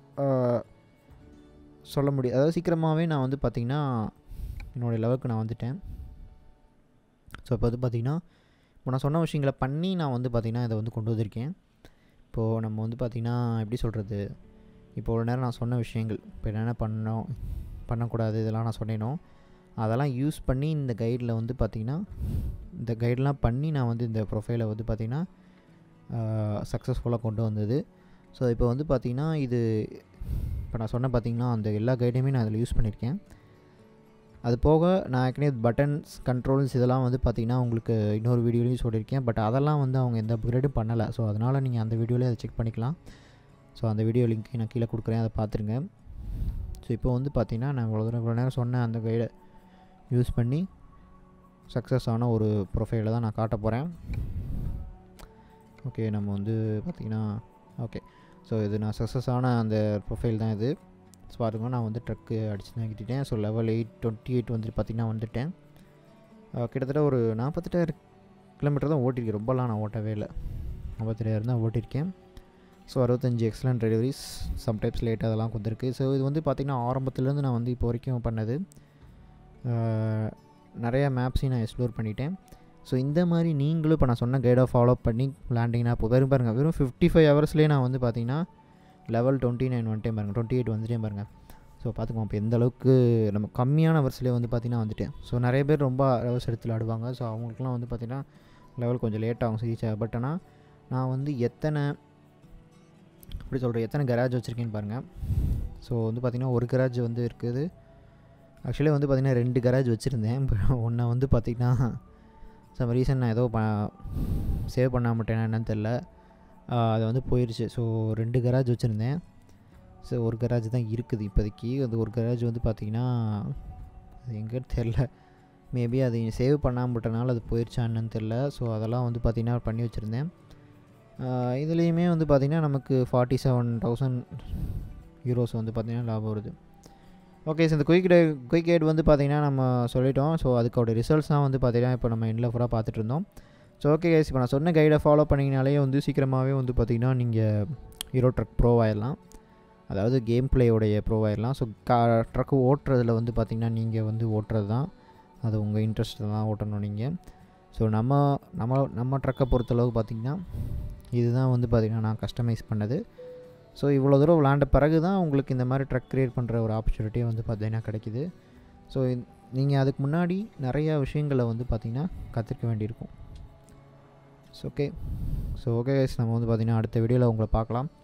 சொல்ல முடியும் அதாவது சீக்கிரமாகவே நான் வந்து பார்த்திங்கன்னா என்னுடைய லெவலுக்கு நான் வந்துட்டேன் ஸோ இப்போ வந்து பார்த்திங்கன்னா இப்போ நான் சொன்ன விஷயங்களை பண்ணி நான் வந்து பார்த்திங்கன்னா இதை வந்து கொண்டு வந்திருக்கேன் இப்போது நம்ம வந்து பார்த்திங்கன்னா எப்படி சொல்கிறது இப்போ ஒரு நேரம் நான் சொன்ன விஷயங்கள் இப்போ என்னென்ன பண்ணோம் பண்ணக்கூடாது இதெல்லாம் நான் சொன்னேனோ அதெல்லாம் யூஸ் பண்ணி இந்த கைடில் வந்து பார்த்திங்கன்னா இந்த கைடெலாம் பண்ணி நான் வந்து இந்த ப்ரொஃபைலை வந்து பார்த்திங்கன்னா சக்ஸஸ்ஃபுல்லாக கொண்டு வந்தது ஸோ இப்போ வந்து பார்த்திங்கன்னா இது இப்போ நான் சொன்ன பார்த்திங்கன்னா அந்த எல்லா கைடையுமே நான் அதில் யூஸ் பண்ணியிருக்கேன் அது போக நான் ஏற்கனவே பட்டன்ஸ் கண்ட்ரோல்ஸ் இதெல்லாம் வந்து பார்த்திங்கன்னா உங்களுக்கு இன்னொரு வீடியோலையும் சொல்லியிருக்கேன் பட் அதெல்லாம் வந்து அவங்க எந்த அப்கிரேடும் பண்ணலை ஸோ அதனால் நீங்கள் அந்த வீடியோலேயே அதை செக் பண்ணிக்கலாம் ஸோ அந்த வீடியோ லிங்க் நான் கீழே கொடுக்குறேன் அதை பார்த்துருங்க ஸோ இப்போ வந்து பார்த்திங்கன்னா நான் இவ்வளோ தூரம் இவ்வளோ நேரம் சொன்ன அந்த கைடை யூஸ் பண்ணி சக்ஸஸ் ஆன ஒரு ப்ரொஃபைலை தான் நான் காட்ட போகிறேன் ஓகே நம்ம வந்து பார்த்திங்கன்னா ஓகே ஸோ இது நான் சக்ஸஸ் ஆன அந்த ப்ரொஃபைல் தான் இது ஸோ பாருங்க நான் வந்து ட்ரக்கு அடிச்சு வாங்கிட்டேன் so level eight twenty eight வந்துட்டு பார்த்திங்கன்னா வந்துட்டேன் கிட்டத்தட்ட ஒரு நாற்பத்தெட்டாயிரம் கிலோமீட்டர் தான் ஓட்டியிருக்கேன் ரொம்பலாம் நான் ஓட்டவே இல்லை நாற்பத்தெட்டாயிரம் தான் ஓட்டியிருக்கேன் ஸோ அறுபத்தஞ்சி எக்ஸலண்ட் டெலிவரிஸ் சம்டைப்ஸ் லேட் அதெல்லாம் கொடுத்துருக்கு ஸோ இது வந்து பார்த்திங்கன்னா ஆரம்பத்துலேருந்து நான் வந்து இப்போ வரைக்கும் பண்ணது நிறையா மேப்ஸையும் நான் எக்ஸ்ப்ளோர் பண்ணிட்டேன் ஸோ இந்த மாதிரி நீங்களும் இப்போ நான் சொன்ன கைடை ஃபாலோ பண்ணி விளாண்டிங்கன்னா இப்போ வெறும் பாருங்கள் வெறும் ஃபிஃப்டி ஃபைவ் ஹவர்ஸ்லேயே நான் வந்து பார்த்தீங்கன்னா லெவல் டுவெண்ட்டி நைன் வந்துட்டேன் பாருங்கள் டுவெண்ட்டி எயிட் வந்துட்டேன் பாருங்கள் ஸோ பார்த்துக்கோங்க இப்போ எந்த அளவுக்கு நம்ம கம்மியான ஹவர்ஸ்லேயே வந்து பார்த்திங்கன்னா வந்துட்டேன் ஸோ நிறைய பேர் ரொம்ப ஹவர்ஸ் எடுத்து விளாடுவாங்க ஸோ அவங்களுக்குலாம் வந்து பார்த்திங்கன்னா லெவல் கொஞ்சம் லேட் ஆகும் ரீச் ஆகும் பட் ஆனால் நான் வந்து எத்தனை எப்படி சொல்கிறேன் எத்தனை கராஜ் வச்சுருக்கேன்னு பாருங்கள் ஸோ வந்து பார்த்திங்கன்னா ஒரு கராஜ் வந்து இருக்குது ஆக்சுவலி வந்து பார்த்திங்கன்னா ரெண்டு கராஜ் வச்சுருந்தேன் ஒன்றை வந்து பார்த்திங்கன்னா சம் ரீசன் நான் ஏதோ ப சேவ் பண்ண மாட்டேனா என்னன்னு தெரில அது வந்து போயிடுச்சு ஸோ ரெண்டு கராஜ் வச்சுருந்தேன் ஸோ ஒரு கராஜ் தான் இருக்குது இப்போதைக்கு அது ஒரு கராஜ் வந்து பார்த்திங்கன்னா அது எங்கேன்னு தெரில மேபி அது சேவ் பண்ணாமட்டனால அது போயிடுச்சா என்னன்னு தெரில ஸோ அதெல்லாம் வந்து பார்த்திங்கன்னா பண்ணி வச்சுருந்தேன் இதுலேயுமே வந்து பார்த்திங்கன்னா நமக்கு ஃபார்ட்டி செவன் தௌசண்ட் யூரோஸ் வந்து பார்த்திங்கன்னா லாபம் வருது ஓகே ஸோ இந்த குயிக் டே குயிக் எய்ட் வந்து பார்த்திங்கன்னா நம்ம சொல்லிட்டோம் ஸோ அதுக்கோட ரிசல்ட்ஸ் தான் வந்து பார்த்திங்கன்னா இப்போ நம்ம எண்டில் ஃபுல்லாக பார்த்துட்டு இருந்தோம் ஸோ ஓகே கைஸ் இப்போ நான் சொன்ன கைடை ஃபாலோ பண்ணிங்கனாலே வந்து சீக்கிரமாகவே வந்து பார்த்திங்கன்னா நீங்கள் ஹீரோ ட்ரக் ப்ரோ ஆயிடலாம் அதாவது கேம் பிளேயோடைய ப்ரோ ஆயிடலாம் ஸோ கா ட்ரக்கு ஓட்டுறதுல வந்து பார்த்திங்கன்னா நீங்கள் வந்து ஓட்டுறது தான் அது உங்கள் இன்ட்ரெஸ்ட்டில் தான் ஓட்டணும் நீங்கள் ஸோ நம்ம நம்ம நம்ம ட்ரக்கை பொறுத்தளவு பார்த்திங்கன்னா இதுதான் வந்து பார்த்திங்கன்னா நான் கஸ்டமைஸ் பண்ணது ஸோ இவ்வளோ தூரம் விளாண்ட பிறகு தான் உங்களுக்கு இந்த மாதிரி ட்ரக் க்ரியேட் பண்ணுற ஒரு ஆப்பர்ச்சுனிட்டியே வந்து பார்த்தீங்கன்னா கிடைக்கிது ஸோ நீங்கள் அதுக்கு முன்னாடி நிறையா விஷயங்களை வந்து பார்த்திங்கன்னா கற்றுக்க வேண்டியிருக்கும் ஸோ ஓகே ஸோ ஓகே நம்ம வந்து பார்த்திங்கன்னா அடுத்த வீடியோவில் உங்களை பார்க்கலாம்